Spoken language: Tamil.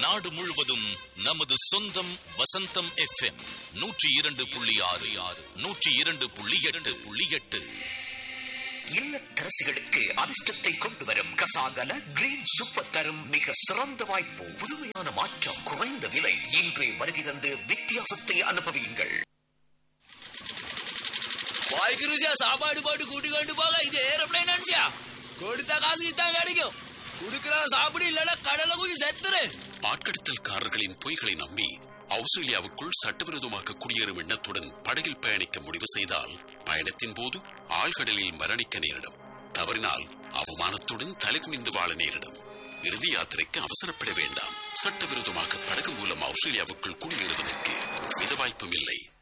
நாடு முழுவதும் நமது சொந்தம் வசந்தம் எஃப்எம் நூற்றி இரண்டு புள்ளி ஆறு ஆறு நூற்றி இரண்டு புள்ளி எட்டு புள்ளி எட்டு இல்லத்தரசிகளுக்கு அதிர்ஷ்டத்தை கொண்டு வரும் கசாகல கிரீன் சூப்பர் தரும் மிக சிறந்த வாய்ப்பு புதுமையான மாற்றம் குறைந்த விலை இன்றே வருகை தந்து வித்தியாசத்தை அனுபவியுங்கள் வாய்க்கு ருசியா சாப்பாடு போட்டு கூட்டி கொண்டு போக இது ஏரோப்ளைன் நினைச்சியா கொடுத்த காசு இதான் கிடைக்கும் குடுக்கறத சாப்பிடு இல்லைன்னா கடலை குஞ்சு செத்துரு ஆட்கடத்தல்காரர்களின் பொய்களை நம்பி ஆஸ்திரேலியாவுக்குள் சட்டவிரோதமாக குடியேறும் எண்ணத்துடன் படகில் பயணிக்க முடிவு செய்தால் பயணத்தின் போது ஆழ்கடலில் மரணிக்க நேரிடும் தவறினால் அவமானத்துடன் தலைகுனிந்து வாழ நேரிடும் இறுதி யாத்திரைக்கு அவசரப்பட வேண்டாம் சட்டவிரோதமாக படகு மூலம் ஆஸ்திரேலியாவுக்குள் குடியேறுவதற்கு எவ்வித வாய்ப்பும் இல்லை